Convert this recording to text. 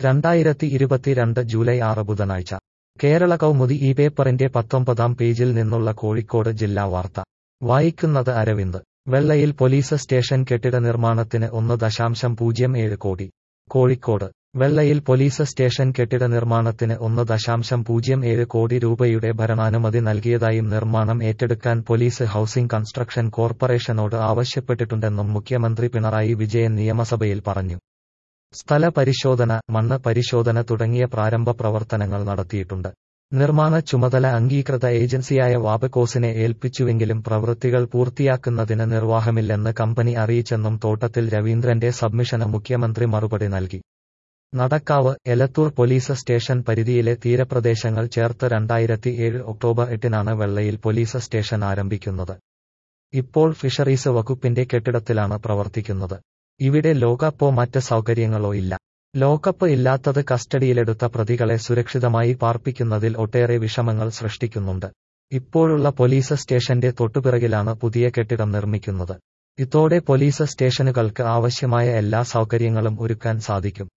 രണ്ടായിരത്തി ഇരുപത്തിരണ്ട് ജൂലൈ ആറ് ബുധനാഴ്ച കേരള കൗമുദി ഈ പേപ്പറിന്റെ പത്തൊമ്പതാം പേജിൽ നിന്നുള്ള കോഴിക്കോട് ജില്ലാ വാർത്ത വായിക്കുന്നത് അരവിന്ദ് വെള്ളയിൽ പോലീസ് സ്റ്റേഷൻ കെട്ടിട നിർമ്മാണത്തിന് ഒന്ന് ദശാംശം പൂജ്യം ഏഴ് കോടി കോഴിക്കോട് വെള്ളയിൽ പോലീസ് സ്റ്റേഷൻ കെട്ടിട നിർമ്മാണത്തിന് ഒന്ന് ദശാംശം പൂജ്യം ഏഴ് കോടി രൂപയുടെ ഭരണാനുമതി നൽകിയതായും നിർമ്മാണം ഏറ്റെടുക്കാൻ പോലീസ് ഹൌസിംഗ് കൺസ്ട്രക്ഷൻ കോർപ്പറേഷനോട് ആവശ്യപ്പെട്ടിട്ടുണ്ടെന്നും മുഖ്യമന്ത്രി പിണറായി വിജയൻ നിയമസഭയിൽ പറഞ്ഞു സ്ഥല പരിശോധന മണ്ണ് പരിശോധന തുടങ്ങിയ പ്രാരംഭ പ്രവർത്തനങ്ങൾ നടത്തിയിട്ടുണ്ട് നിർമ്മാണ ചുമതല അംഗീകൃത ഏജൻസിയായ വാബക്കോസിനെ ഏൽപ്പിച്ചുവെങ്കിലും പ്രവൃത്തികൾ പൂർത്തിയാക്കുന്നതിന് നിർവാഹമില്ലെന്ന് കമ്പനി അറിയിച്ചെന്നും തോട്ടത്തിൽ രവീന്ദ്രന്റെ സബ്മിഷന് മുഖ്യമന്ത്രി മറുപടി നൽകി നടക്കാവ് എലത്തൂർ പോലീസ് സ്റ്റേഷൻ പരിധിയിലെ തീരപ്രദേശങ്ങൾ ചേർത്ത് രണ്ടായിരത്തി ഏഴ് ഒക്ടോബർ എട്ടിനാണ് വെള്ളയിൽ പോലീസ് സ്റ്റേഷൻ ആരംഭിക്കുന്നത് ഇപ്പോൾ ഫിഷറീസ് വകുപ്പിന്റെ കെട്ടിടത്തിലാണ് പ്രവർത്തിക്കുന്നത് ഇവിടെ ലോകപ്പോ മറ്റ് സൗകര്യങ്ങളോ ഇല്ല ലോക്കപ്പ് ഇല്ലാത്തത് കസ്റ്റഡിയിലെടുത്ത പ്രതികളെ സുരക്ഷിതമായി പാർപ്പിക്കുന്നതിൽ ഒട്ടേറെ വിഷമങ്ങൾ സൃഷ്ടിക്കുന്നുണ്ട് ഇപ്പോഴുള്ള പോലീസ് സ്റ്റേഷന്റെ തൊട്ടുപിറകിലാണ് പുതിയ കെട്ടിടം നിർമ്മിക്കുന്നത് ഇതോടെ പോലീസ് സ്റ്റേഷനുകൾക്ക് ആവശ്യമായ എല്ലാ സൗകര്യങ്ങളും ഒരുക്കാൻ സാധിക്കും